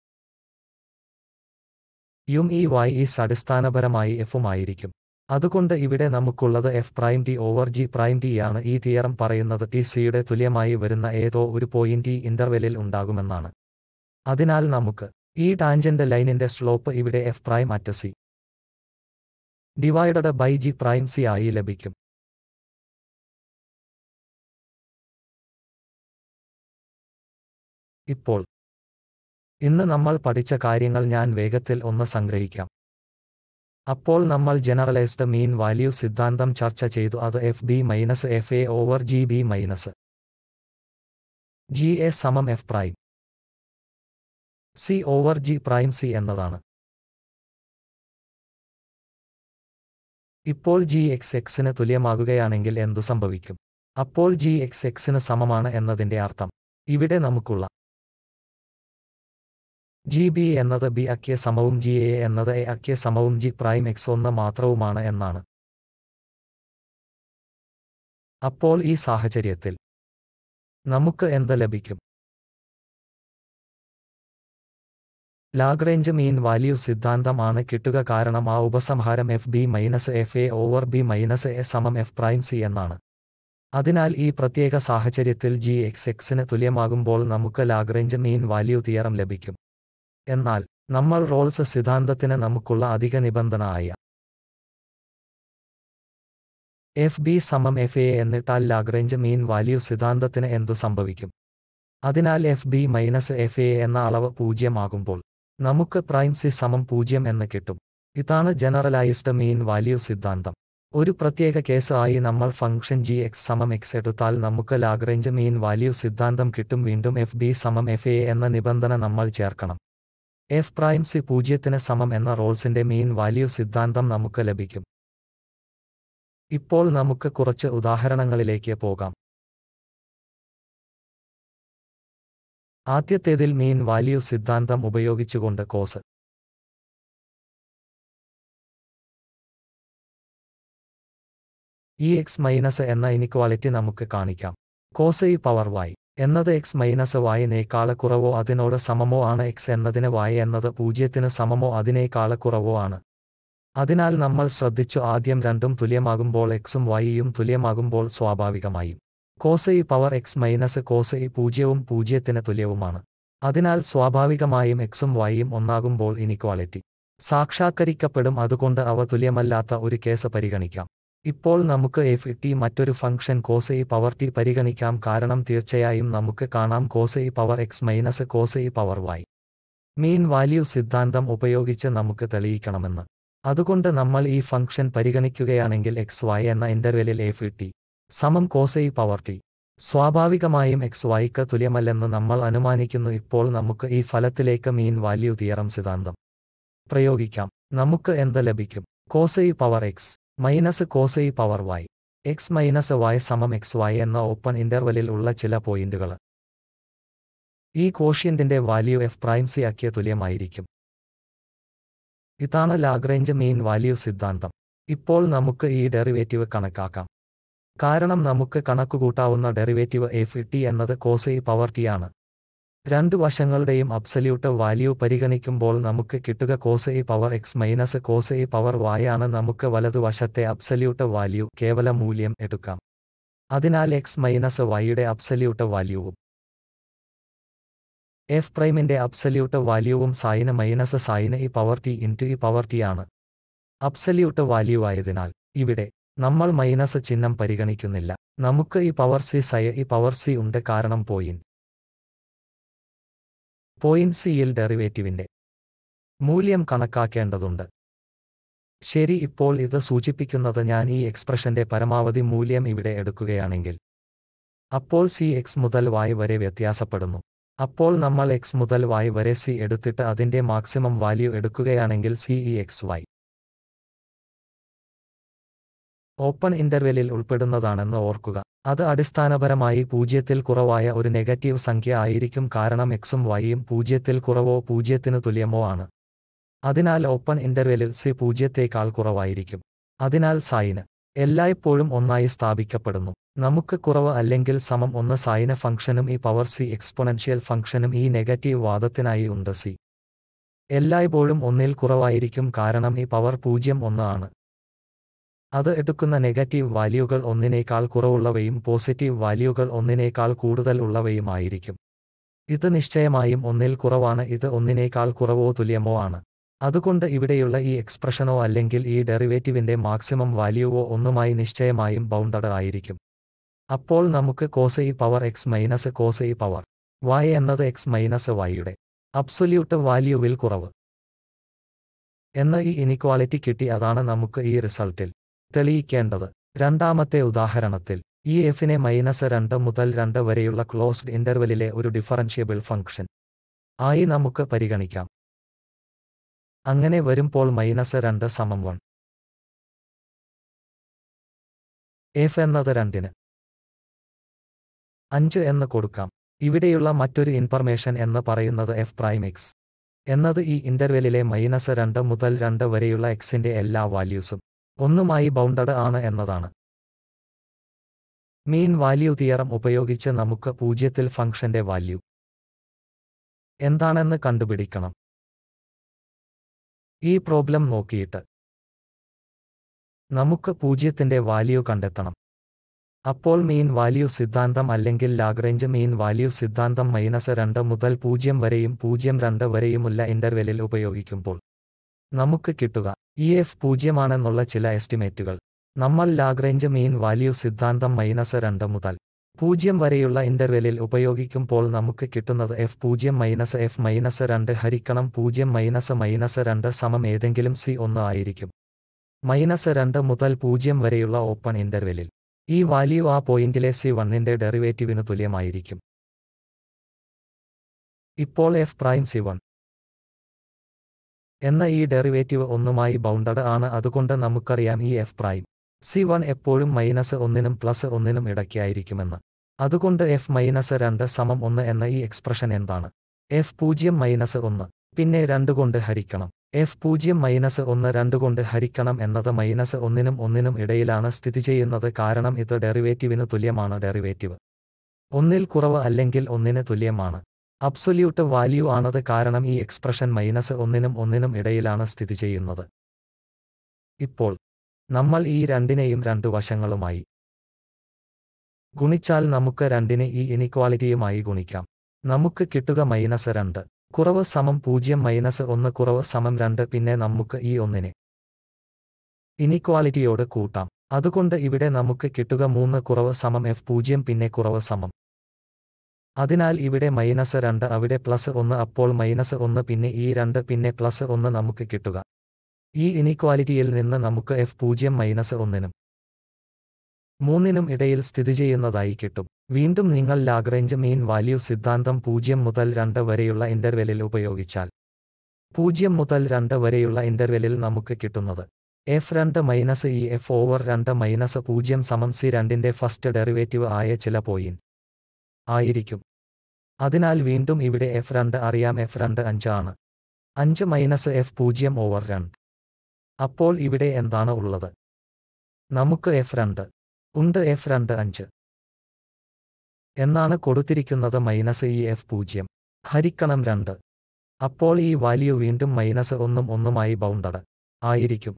S1: യും ഈ വൈ ഈസ് അടിസ്ഥാനപരമായി എഫും ആയിരിക്കും അതുകൊണ്ട് ഇവിടെ നമുക്കുള്ളത് F prime T over G prime T ആണ് ഈ തിയറം പറയുന്നത് ടി സിയുടെ തുല്യമായി വരുന്ന ഏതോ ഒരു പോയിന്റ് ഈ ഇന്റർവെലിൽ ഉണ്ടാകുമെന്നാണ് അതിനാൽ നമുക്ക് ഈ ടാൻജന്റ് ലൈനിന്റെ സ്ലോപ്പ് ഇവിടെ F prime at C divided by G prime C ആയി ലഭിക്കും ഇപ്പോൾ ഇന്ന് നമ്മൾ പഠിച്ച കാര്യങ്ങൾ ഞാൻ വേഗത്തിൽ ഒന്ന് സംഗ്രഹിക്കാം അപ്പോൾ നമ്മൾ ജനറലൈസ്ഡ് മീൻ വാല്യൂ സിദ്ധാന്തം ചർച്ച ചെയ്തു അത് F B minus F A over G B minus G A സമം F prime C over G prime C എന്നതാണ് ഇപ്പോൾ ജി എക്സ് എക്സിന് തുല്യമാകുകയാണെങ്കിൽ എന്തു സംഭവിക്കും അപ്പോൾ ജി എക്സ് എക്സിന് സമമാണ് എന്നതിന്റെ അർത്ഥം ഇവിടെ നമുക്കുള്ള ജി ബി എന്നത് ബി അക്യ സമവും ജി എ എന്നത് എ അക്യ സമവും ജി പ്രൈം എക്സ് ഒന്ന് മാത്രവുമാണ് എന്നാണ് അപ്പോൾ ഈ സാഹചര്യത്തിൽ നമുക്ക് എന്ത് ലഭിക്കും ലാഗ്രേഞ്ച് മീൻ വാല്യൂ സിദ്ധാന്തം ആണ് കിട്ടുക കാരണം ആ ഉപസംഹാരം F B minus F A over B minus A സമം എഫ് പ്രൈം സി എന്നാണ് അതിനാൽ ഈ പ്രത്യേക സാഹചര്യത്തിൽ ജി എക്സ് എക്സിന് തുല്യമാകുമ്പോൾ നമുക്ക് ലാഗ്രേഞ്ച് മീൻ വാല്യൂ തിയറം ലഭിക്കും എന്നാൽ നമ്മൾ റോൾസ് സിദ്ധാന്തത്തിന് നമുക്കുള്ള അധിക നിബന്ധന ആയ എഫ് ബി സമം എഫ് എ എന്നിട്ടാൽ ലാഗ്രേഞ്ച് മീൻ വാല്യൂ സിദ്ധാന്തത്തിന് എന്തു സംഭവിക്കും അതിനാൽ F B minus F A എന്ന അളവ് പൂജ്യം ആകുമ്പോൾ നമുക്ക് പ്രൈം സി സമം പൂജ്യം എന്ന് കിട്ടും ഇതാണ് ജനറലൈസ്ഡ് മീൻ വാല്യൂ സിദ്ധാന്തം ഒരു പ്രത്യേക കേസ് ആയി നമ്മൾ ഫംഗ്ഷൻ ജി എക്സ് സമം എക്സ് എടുത്താൽ നമുക്ക് ലാഗ്രേഞ്ച് മീൻ വാല്യൂ സിദ്ധാന്തം കിട്ടും വീണ്ടും എഫ് ബി സമം എഫ് എ എന്ന നിബന്ധന നമ്മൾ ചേർക്കണം എഫ് പ്രൈം സി പൂജ്യത്തിന് സമം എന്ന റോൾസിന്റെ മീൻ വാല്യൂ സിദ്ധാന്തം നമുക്ക് ലഭിക്കും ഇപ്പോൾ നമുക്ക് കുറച്ച് ഉദാഹരണങ്ങളിലേക്ക് പോകാം ആദ്യത്തേതിൽ മീൻ വാല്യൂ സിദ്ധാന്തം ഉപയോഗിച്ചുകൊണ്ട് കോസ് ഈ എക്സ് മൈനസ് എന്ന ഇനിക്വാളിറ്റി നമുക്ക് കാണിക്കാം കോസ് ഇ പവർ വൈ എന്നത് എക്സ് മൈനസ് വായിനേക്കാള് കുറവോ അതിനോട് സമമോ ആണ് എക്സ് എന്നതിന് വായ എന്നത് പൂജ്യത്തിന് സമമോ അതിനേക്കാള് കുറവോ ആണ് അതിനാൽ നമ്മൾ ശ്രദ്ധിച്ചു ആദ്യം രണ്ടും തുല്യമാകുമ്പോൾ എക്സും വൈയും തുല്യമാകുമ്പോൾ സ്വാഭാവികമായും cos e power X minus cos e പൂജ്യവും പൂജ്യത്തിന് തുല്യവുമാണ് അതിനാൽ സ്വാഭാവികമായും എക്സും വൈയും ഒന്നാകുമ്പോൾ ഇനിക്വാളിറ്റി സാക്ഷാത്കരിക്കപ്പെടും അതുകൊണ്ട് അവ തുല്യമല്ലാത്ത ഒരു കേസ് പരിഗണിക്കാം ഇപ്പോൾ നമുക്ക് എഫ് ടി മറ്റൊരു function cos e power T പരിഗണിക്കാം കാരണം തീർച്ചയായും നമുക്ക് കാണാം cos e power X minus cos e power Y mean value സിദ്ധാന്തം ഉപയോഗിച്ച് നമുക്ക് തെളിയിക്കണമെന്ന് അതുകൊണ്ട് നമ്മൾ ഈ ഫംഗ്ഷൻ പരിഗണിക്കുകയാണെങ്കിൽ എക്സ് വൈ എന്ന ഇന്റർവെലിൽ എഫ് ടി സമം കോസ് ഇ പവർ ടി സ്വാഭാവികമായും എക്സ് വൈക്ക് തുല്യമല്ലെന്ന് നമ്മൾ അനുമാനിക്കുന്നു ഇപ്പോൾ നമുക്ക് ഈ ഫലത്തിലേക്ക് മീൻ വാല്യൂ തിയറം സിദ്ധാന്തം പ്രയോഗിക്കാം നമുക്ക് എന്ത് ലഭിക്കും cos e power X minus cos e power Y X minus Y സമം എക്സ് വൈ എന്ന ഓപ്പൺ ഇന്റർവെലിൽ ഉള്ള ചില പോയിന്റുകൾ ഈ കോഷ്യന്റിന്റെ വാല്യൂ എഫ് പ്രൈം സി ആക്കിയ തുല്യമായിരിക്കും ഇതാണ് ലാഗ്രേഞ്ച് മീൻ വാല്യൂ സിദ്ധാന്തം ഇപ്പോൾ നമുക്ക് ഈ ഡെറിവേറ്റീവ് കണക്കാക്കാം കാരണം നമുക്ക് കണക്കുകൂട്ടാവുന്ന ഡെറിവേറ്റീവ് എഫ് ടി എന്നത് കോസ് ഇ പവർ ടി ആണ് രണ്ട് വശങ്ങളുടെയും അബ്സല്യൂട്ട് വാല്യൂ പരിഗണിക്കുമ്പോൾ നമുക്ക് കിട്ടുക cos e power X minus cos e power y ആണ് നമുക്ക് വലതുവശത്തെ അബ്സല്യൂട്ട് വാല്യൂ കേവല മൂല്യം എടുക്കാം അതിനാൽ എക്സ് മൈനസ് വൈയുടെ അബ്സല്യൂട്ട് വാല്യൂവും എഫ് പ്രൈമിന്റെ അബ്സല്യൂട്ട് വാല്യൂവും sine minus sine e power T into e power T ആണ് അബ്സല്യൂട്ട് വാല്യൂ ആയതിനാൽ ഇവിടെ നമ്മൾ മൈനസ് ചിഹ്നം പരിഗണിക്കുന്നില്ല നമുക്ക് ഈ പവർ സി സയ ഈ പവർ സി ഉണ്ട് കാരണം പോയിന്റ് പോയിന്റ് സിയിൽ ഡെറിവേറ്റീവിന്റെ മൂല്യം കണക്കാക്കേണ്ടതുണ്ട് ശരി ഇപ്പോൾ ഇത് സൂചിപ്പിക്കുന്നത് ഞാൻ ഈ എക്സ്പ്രഷന്റെ പരമാവധി മൂല്യം ഇവിടെ എടുക്കുകയാണെങ്കിൽ അപ്പോൾ സി എക്സ് മുതൽ y വരെ വ്യത്യാസപ്പെടുന്നു അപ്പോൾ നമ്മൾ എക്സ് മുതൽ y വരെ സി എടുത്തിട്ട് അതിന്റെ മാക്സിമം വാല്യൂ എടുക്കുകയാണെങ്കിൽ C e X Y open ഇന്റർവെലിൽ ഉൾപ്പെടുന്നതാണെന്ന് ഓർക്കുക അത് അടിസ്ഥാനപരമായി പൂജ്യത്തിൽ കുറവായ ഒരു നെഗറ്റീവ് സംഖ്യ ആയിരിക്കും കാരണം എക്സും വൈയും പൂജ്യത്തിൽ കുറവോ പൂജ്യത്തിന് തുല്യമോ ആണ് അതിനാൽ ഓപ്പൺ ഇന്റർവെലിൽ സി പൂജ്യത്തേക്കാൾ കുറവായിരിക്കും അതിനാൽ സൈന് എല്ലായ്പ്പോഴും ഒന്നായി സ്ഥാപിക്കപ്പെടുന്നു നമുക്ക് കുറവ് അല്ലെങ്കിൽ സമം ഒന്ന് സൈന ഫംഗ്ഷനും ഈ പവർ സി എക്സ്പൊണൻഷ്യൽ ഫംഗ്ഷനും ഈ നെഗറ്റീവ് വാദത്തിനായി ഉണ്ട് സി എല്ലായ്പ്പോഴും ഒന്നിൽ കുറവായിരിക്കും കാരണം ഈ പവർ പൂജ്യം ഒന്ന് ആണ് അത് എടുക്കുന്ന നെഗറ്റീവ് വാല്യൂകൾ ഒന്നിനേക്കാൾ കുറവുള്ളവയും പോസിറ്റീവ് വാല്യൂകൾ ഒന്നിനേക്കാൾ കൂടുതൽ ഉള്ളവയുമായിരിക്കും ഇത് നിശ്ചയമായും ഒന്നിൽ കുറവാണ് ഇത് ഒന്നിനേക്കാൾ കുറവോ തുല്യമോ ആണ് അതുകൊണ്ട് ഇവിടെയുള്ള ഈ എക്സ്പ്രഷനോ അല്ലെങ്കിൽ ഈ ഡെറിവേറ്റീവിന്റെ മാക്സിമം വാല്യൂവോ ഒന്നുമായി നിശ്ചയമായും ബൗണ്ടഡ് ആയിരിക്കും അപ്പോൾ നമുക്ക് cos e power X minus cos e power y എന്നത് എക്സ് മൈനസ് വൈയുടെ അബ്സൊല്യൂട്ട് വാല്യൂവിൽ കുറവ് എന്ന ഈ ഇനിക്വാളിറ്റി കിട്ടി അതാണ് നമുക്ക് ഈ റിസൾട്ടിൽ തെളിയിക്കേണ്ടത് രണ്ടാമത്തെ ഉദാഹരണത്തിൽ ഈ എഫിനെ മൈനസ് രണ്ട് മുതൽ രണ്ട് വരെയുള്ള ക്ലോസ്ഡ് ഇന്റർവെലിലെ ഒരു ഡിഫറൻഷ്യബിൾ ഫംഗ്ഷൻ ആയി നമുക്ക് പരിഗണിക്കാം അങ്ങനെ വരുമ്പോൾ മൈനസ് രണ്ട് സമം വൺ എഫ് എന്നത് രണ്ടിന് അഞ്ച് എന്ന് കൊടുക്കാം ഇവിടെയുള്ള മറ്റൊരു ഇൻഫർമേഷൻ എന്ന് പറയുന്നത് എഫ് പ്രൈം എക്സ് എന്നത് ഈ ഇന്റർവെലിലെ മൈനസ് രണ്ട് മുതൽ രണ്ട് വരെയുള്ള എക്സിന്റെ എല്ലാ വാല്യൂസും ഒന്നുമായി ബൗണ്ടഡ് ആണ് എന്നതാണ് മീൻ വാല്യൂ തിയറം ഉപയോഗിച്ച് നമുക്ക് പൂജ്യത്തിൽ ഫംഗ്ഷന്റെ വാല്യൂ എന്താണെന്ന് കണ്ടുപിടിക്കണം ഈ പ്രോബ്ലം നോക്കിയിട്ട് നമുക്ക് പൂജ്യത്തിന്റെ വാല്യൂ കണ്ടെത്തണം അപ്പോൾ മീൻ വാല്യൂ സിദ്ധാന്തം അല്ലെങ്കിൽ ലാഗ്റേഞ്ച് മീൻ വാല്യൂ സിദ്ധാന്തം മൈനസ് രണ്ട് മുതൽ പൂജ്യം വരെയും പൂജ്യം രണ്ട് വരെയുമുള്ള ഇന്റർവെലിൽ ഉപയോഗിക്കുമ്പോൾ നമുക്ക് കിട്ടുക ഇ എഫ് പൂജ്യമാണെന്നുള്ള ചില എസ്റ്റിമേറ്റുകൾ നമ്മൾ ലാഗ്റേഞ്ച് മീൻ വാല്യൂ സിദ്ധാന്തം മൈനസ് രണ്ട് മുതൽ പൂജ്യം വരെയുള്ള ഇന്റർവെലിൽ ഉപയോഗിക്കുമ്പോൾ നമുക്ക് കിട്ടുന്നത് എഫ് പൂജ്യം മൈനസ് എഫ് മൈനസ് രണ്ട് ഹരിക്കണം പൂജ്യം മൈനസ് മൈനസ് രണ്ട് സമം ഏതെങ്കിലും സി ഒന്ന് ആയിരിക്കും മൈനസ് രണ്ട് മുതൽ പൂജ്യം വരെയുള്ള ഓപ്പൺ ഇന്റർവെലിൽ ഈ വാല്യൂ ആ പോയിന്റിലെ സി വണ്ണിന്റെ ഡെറിവേറ്റീവിന് തുല്യമായിരിക്കും ഇപ്പോൾ എഫ് പ്രൈം സി വൺ എന്ന ഈ ഡെറിവേറ്റീവ് ഒന്നുമായി ബൗണ്ടഡ് ആണ് അതുകൊണ്ട് നമുക്കറിയാം ഈ എഫ് പ്രൈം സി വൺ എപ്പോഴും മൈനസ് ഒന്നിനും പ്ലസ് ഒന്നിനും ഇടയ്ക്കായിരിക്കുമെന്ന് അതുകൊണ്ട് എഫ് മൈനസ് രണ്ട് സമം ഒന്ന് എന്ന ഈ എക്സ്പ്രഷൻ എന്താണ് എഫ് പൂജ്യം മൈനസ് ഒന്ന് പിന്നെ രണ്ട് കൊണ്ട് ഹരിക്കണം എഫ് പൂജ്യം മൈനസ് ഒന്ന് രണ്ട് കൊണ്ട് ഹരിക്കണം എന്നത് മൈനസ് ഒന്നിനും ഒന്നിനും ഇടയിലാണ് സ്ഥിതി ചെയ്യുന്നത് കാരണം ഇത് ഡെറിവേറ്റീവിന് തുല്യമാണ് ഡെറിവേറ്റീവ് ഒന്നിൽ കുറവ് അല്ലെങ്കിൽ ഒന്നിന് തുല്യമാണ് അബ്സൊല്യൂട്ട് വാല്യൂ ആണത് കാരണം ഈ എക്സ്പ്രഷൻ മൈനസ് ഒന്നിനും ഒന്നിനും ഇടയിലാണ് സ്ഥിതി ചെയ്യുന്നത് ഇപ്പോൾ നമ്മൾ ഈ രണ്ടിനെയും രണ്ടു വശങ്ങളുമായി ഗുണിച്ചാൽ നമുക്ക് രണ്ടിനെ ഈ ഇനിക്വാളിറ്റിയുമായി ഗുണിക്കാം നമുക്ക് കിട്ടുക മൈനസ് രണ്ട് കുറവ് സമം പൂജ്യം മൈനസ് ഒന്ന് കുറവ് സമം രണ്ട് പിന്നെ നമുക്ക് ഈ ഒന്നിനെ ഇനിക്വാളിറ്റിയോട് കൂട്ടാം അതുകൊണ്ട് ഇവിടെ നമുക്ക് കിട്ടുക മൂന്ന് കുറവ് സമം എഫ് പൂജ്യം പിന്നെ കുറവ് സമം അതിനാൽ ഇവിടെ മൈനസ് രണ്ട് അവിടെ പ്ലസ് ഒന്ന് അപ്പോൾ മൈനസ് ഒന്ന് പിന്നെ ഈ രണ്ട് പിന്നെ പ്ലസ് ഒന്ന് നമുക്ക് കിട്ടുക ഈ ഇനിക്വാലിറ്റിയിൽ നിന്ന് നമുക്ക് എഫ് പൂജ്യം മൈനസ് ഒന്നിനും മൂന്നിനും ഇടയിൽ സ്ഥിതി ചെയ്യുന്നതായി കിട്ടും വീണ്ടും നിങ്ങൾ ലാഗ്റേഞ്ച് മീൻ വാല്യൂ സിദ്ധാന്തം പൂജ്യം മുതൽ രണ്ട് വരെയുള്ള ഇന്റർവെലിൽ ഉപയോഗിച്ചാൽ പൂജ്യം മുതൽ രണ്ട് വരെയുള്ള ഇന്റർവെലിൽ നമുക്ക് കിട്ടുന്നത് എഫ് രണ്ട് മൈനസ് ഇ എഫ് ഓവർ രണ്ട് മൈനസ് പൂജ്യം സമം സി രണ്ടിന്റെ ഫസ്റ്റ് ഡെറിവേറ്റീവ് ആയ ചില പോയിന്റ് ആയിരിക്കും അതിനാൽ വീണ്ടും ഇവിടെ എഫ് രണ്ട് അറിയാം എഫ് രണ്ട് അഞ്ച് ആണ് അഞ്ച് മൈനസ് എഫ് പൂജ്യം ഓവർ രണ്ട് അപ്പോൾ ഇവിടെ എന്താണ് ഉള്ളത് നമുക്ക് എഫ് രണ്ട് ഉണ്ട് എഫ് രണ്ട് അഞ്ച് എന്നാണ് കൊടുത്തിരിക്കുന്നത് മൈനസ് ഈ എഫ് പൂജ്യം ഹരിക്കണം രണ്ട് അപ്പോൾ ഈ വാല്യൂ വീണ്ടും മൈനസ് ഒന്നും ഒന്നുമായി ബൗണ്ടഡ് ആയിരിക്കും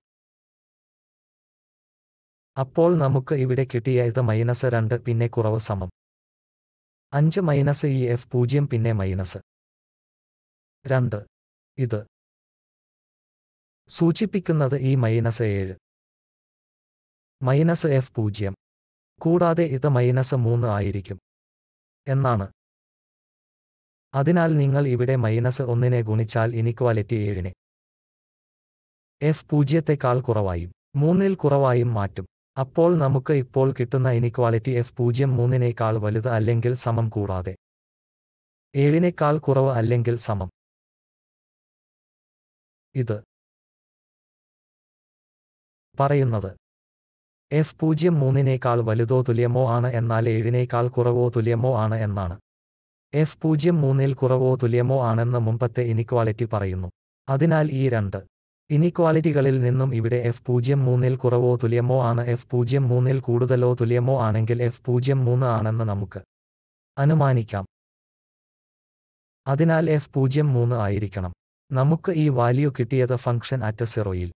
S1: അപ്പോൾ നമുക്ക് ഇവിടെ കിട്ടിയ ഇത് മൈനസ് രണ്ട് പിന്നെ കുറവ് സമം അഞ്ച് മൈനസ് ഈ എഫ് പൂജ്യം പിന്നെ മൈനസ് രണ്ട് ഇത് സൂചിപ്പിക്കുന്നത് ഈ മൈനസ് ഏഴ് മൈനസ് എഫ് പൂജ്യം കൂടാതെ ഇത് മൈനസ് മൂന്ന് ആയിരിക്കും എന്നാണ് അതിനാൽ നിങ്ങൾ ഇവിടെ മൈനസ് ഒന്നിനെ ഗുണിച്ചാൽ ഇനിക്വാലിറ്റി ഏഴിനെ എഫ് പൂജ്യത്തെക്കാൾ കുറവായും മൂന്നിൽ കുറവായും മാറ്റും അപ്പോൾ നമുക്ക് ഇപ്പോൾ കിട്ടുന്ന ഇനിക്വാലിറ്റി എഫ് പൂജ്യം മൂന്നിനേക്കാൾ വലുത് അല്ലെങ്കിൽ സമം കൂടാതെ ഏഴിനേക്കാൾ കുറവ് അല്ലെങ്കിൽ സമം ഇത് പറയുന്നത് എഫ് പൂജ്യം മൂന്നിനേക്കാൾ വലുതോ തുല്യമോ ആണ് എന്നാൽ ഏഴിനേക്കാൾ കുറവോ തുല്യമോ ആണ് എന്നാണ് എഫ് പൂജ്യം മൂന്നിൽ കുറവോ തുല്യമോ ആണെന്ന് മുമ്പത്തെ ഇനിക്വാലിറ്റി പറയുന്നു അതിനാൽ ഈ രണ്ട് ഇനിക്വാലിറ്റികളിൽ നിന്നും ഇവിടെ എഫ് പൂജ്യം മൂന്നിൽ കുറവോ തുല്യമോ ആണ് എഫ് പൂജ്യം മൂന്നിൽ കൂടുതലോ തുല്യമോ ആണെങ്കിൽ എഫ് പൂജ്യം മൂന്ന് ആണെന്ന് നമുക്ക് അനുമാനിക്കാം അതിനാൽ എഫ് പൂജ്യം മൂന്ന് ആയിരിക്കണം നമുക്ക് ഈ വാല്യൂ കിട്ടിയത് ഫംഗ്ഷൻ അറ്റ് സീറോയിൽ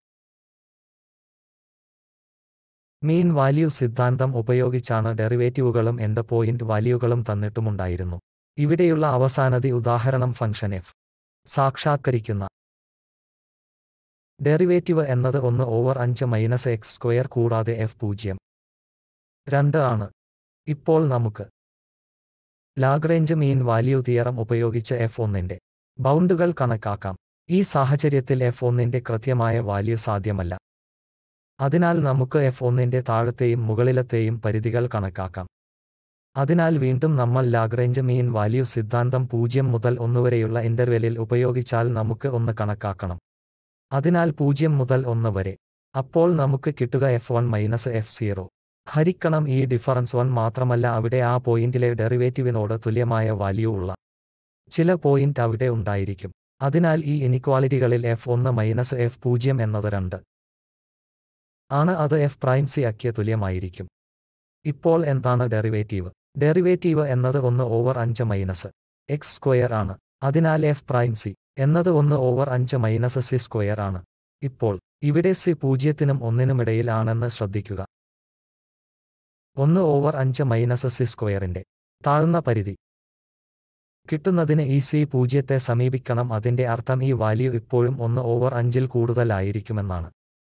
S1: മീൻ വാല്യൂ സിദ്ധാന്തം ഉപയോഗിച്ചാണ് ഡെറിവേറ്റീവുകളും എൻഡ് പോയിന്റ് വാല്യൂകളും തന്നിട്ടുമുണ്ടായിരുന്നു ഇവിടെയുള്ള അവസാനതി ഉദാഹരണം ഫംഗ്ഷൻ എഫ് സാക്ഷാത്കരിക്കുന്ന ഡെറിവേറ്റീവ് എന്നത് ഒന്ന് ഓവർ അഞ്ച് മൈനസ് എക്സ് സ്ക്വയർ കൂടാതെ എഫ് പൂജ്യം രണ്ട് ആണ് ഇപ്പോൾ നമുക്ക് ലാഗ്റേഞ്ച് മീൻ വാല്യൂ തിയറം ഉപയോഗിച്ച് എഫ് ഒന്നിന്റെ ബൗണ്ടുകൾ കണക്കാക്കാം ഈ സാഹചര്യത്തിൽ എഫ് ഒന്നിന്റെ കൃത്യമായ വാല്യൂ സാധ്യമല്ല അതിനാൽ നമുക്ക് എഫ് ഒന്നിന്റെ താഴത്തെയും മുകളിലത്തെയും പരിധികൾ കണക്കാക്കാം അതിനാൽ വീണ്ടും നമ്മൾ ലാഗ്റേഞ്ച് മീൻ വാല്യൂ സിദ്ധാന്തം പൂജ്യം മുതൽ ഒന്ന് വരെയുള്ള ഇന്റർവെലിൽ ഉപയോഗിച്ചാൽ നമുക്ക് ഒന്ന് കണക്കാക്കണം അതിനാൽ പൂജ്യം മുതൽ ഒന്ന് വരെ അപ്പോൾ നമുക്ക് കിട്ടുക F one minus F zero ഹരിക്കണം ഈ ഡിഫറൻസ് വൺ മാത്രമല്ല അവിടെ ആ പോയിന്റിലെ ഡെറിവേറ്റീവിനോട് തുല്യമായ വാല്യൂ ഉള്ള ചില പോയിന്റ് അവിടെ ഉണ്ടായിരിക്കും അതിനാൽ ഈ ഇനിക്വാലിറ്റികളിൽ എഫ് ഒന്ന് മൈനസ് എഫ് പൂജ്യം എന്നത് രണ്ട് ആണ് അത് എഫ് പ്രൈം സി അക്കിയ തുല്യമായിരിക്കും ഇപ്പോൾ എന്താണ് ഡെറിവേറ്റീവ് ഡെറിവേറ്റീവ് എന്നത് ഒന്ന് ഓവർ അഞ്ച് മൈനസ് എക്സ് സ്ക്വയർ ആണ് അതിനാൽ എഫ് പ്രൈം സി എന്നത് ഒന്ന് ഓവർ അഞ്ച് മൈനസ് സി സ്ക്വയർ ആണ് ഇപ്പോൾ ഇവിടെ സി പൂജ്യത്തിനും ഒന്നിനുമിടയിൽ ആണെന്ന് ശ്രദ്ധിക്കുക ഒന്ന് ഓവർ അഞ്ച് മൈനസ് സി സ്ക്വയറിന്റെ താഴ്ന്ന പരിധി കിട്ടുന്നതിന് ഈ സി പൂജ്യത്തെ സമീപിക്കണം അതിന്റെ അർത്ഥം ഈ വാല്യൂ ഇപ്പോഴും ഒന്ന് ഓവർ അഞ്ചിൽ കൂടുതലായിരിക്കുമെന്നാണ്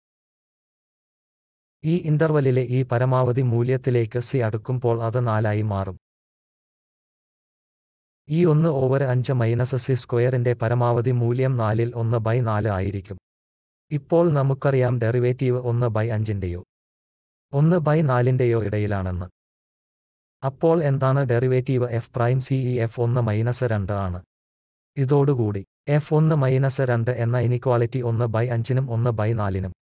S1: ഈ ഇന്റർവലിലെ ഈ പരമാവധി മൂല്യത്തിലേക്ക് സി അടുക്കുമ്പോൾ അത് നാലായി മാറും ഈ ഒന്ന് ഓവർ അഞ്ച് മൈനസ് സി സ്ക്വയറിന്റെ പരമാവധി മൂല്യം നാലിൽ ഒന്ന് ബൈ നാല് ആയിരിക്കും ഇപ്പോൾ നമുക്കറിയാം ഡെറിവേറ്റീവ് ഒന്ന് ബൈ അഞ്ചിന്റെയോ ഒന്ന് ബൈ നാലിന്റെയോ ഇടയിലാണെന്ന് അപ്പോൾ എന്താണ് derivative F prime C e F ഒന്ന് മൈനസ് രണ്ട് ആണ് ഇതോടുകൂടി എഫ് ഒന്ന് മൈനസ് രണ്ട് എന്ന ഇനിക്വാളിറ്റി ഒന്ന് ബൈ അഞ്ചിനും ഒന്ന് ബൈ നാലിനും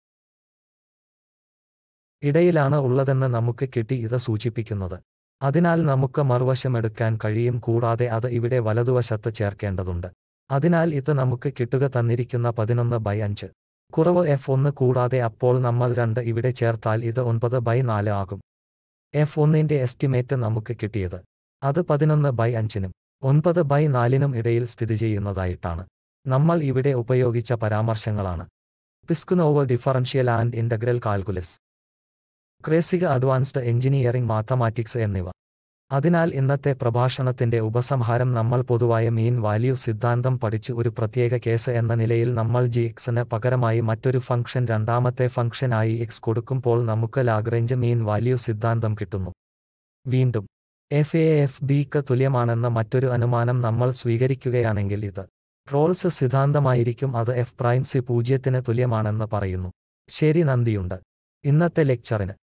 S1: ഇടയിലാണ് ഉള്ളതെന്ന് നമുക്ക് കിട്ടി ഇത് സൂചിപ്പിക്കുന്നത് അതിനാൽ നമുക്ക് മറുവശം എടുക്കാൻ കഴിയും കൂടാതെ അത് ഇവിടെ വലതുവശത്ത് ചേർക്കേണ്ടതുണ്ട് അതിനാൽ ഇത് നമുക്ക് കിട്ടുക തന്നിരിക്കുന്ന പതിനൊന്ന് ബൈ അഞ്ച് കുറവ് എഫ് ഒന്ന് കൂടാതെ അപ്പോൾ നമ്മൾ രണ്ട് ഇവിടെ ചേർത്താൽ ഇത് ഒൻപത് ബൈ നാല് ആകും എഫ് ഒന്നിന്റെ എസ്റ്റിമേറ്റ് നമുക്ക് കിട്ടിയത് അത് പതിനൊന്ന് ബൈ അഞ്ചിനും ഒൻപത് ബൈ നാലിനും ഇടയിൽ സ്ഥിതി ചെയ്യുന്നതായിട്ടാണ് നമ്മൾ ഇവിടെ ഉപയോഗിച്ച പരാമർശങ്ങളാണ് Piskunov differential and integral calculus Kreyszig advanced engineering mathematics എന്നിവ അതിനാൽ ഇന്നത്തെ പ്രഭാഷണത്തിന്റെ ഉപസംഹാരം നമ്മൾ പൊതുവായ മീൻ വാല്യൂ സിദ്ധാന്തം പഠിച്ച് ഒരു പ്രത്യേക കേസ് എന്ന നിലയിൽ നമ്മൾ ജി എക്സിന് പകരമായി മറ്റൊരു ഫംഗ്ഷൻ രണ്ടാമത്തെ ഫംഗ്ഷൻ ആയി എക്സ് കൊടുക്കുമ്പോൾ നമുക്ക് ലാഗ്റേഞ്ച് മീൻ വാല്യൂ സിദ്ധാന്തം കിട്ടുന്നു വീണ്ടും എഫ് എ എഫ് ബിക്ക് തുല്യമാണെന്ന മറ്റൊരു അനുമാനം നമ്മൾ സ്വീകരിക്കുകയാണെങ്കിൽ ഇത് റോൾസ് സിദ്ധാന്തമായിരിക്കും അത് എഫ് പ്രൈം സി പൂജ്യത്തിന് തുല്യമാണെന്ന് പറയുന്നു ശരി നന്ദിയുണ്ട് ഇന്നത്തെ ലെക്ചറിന്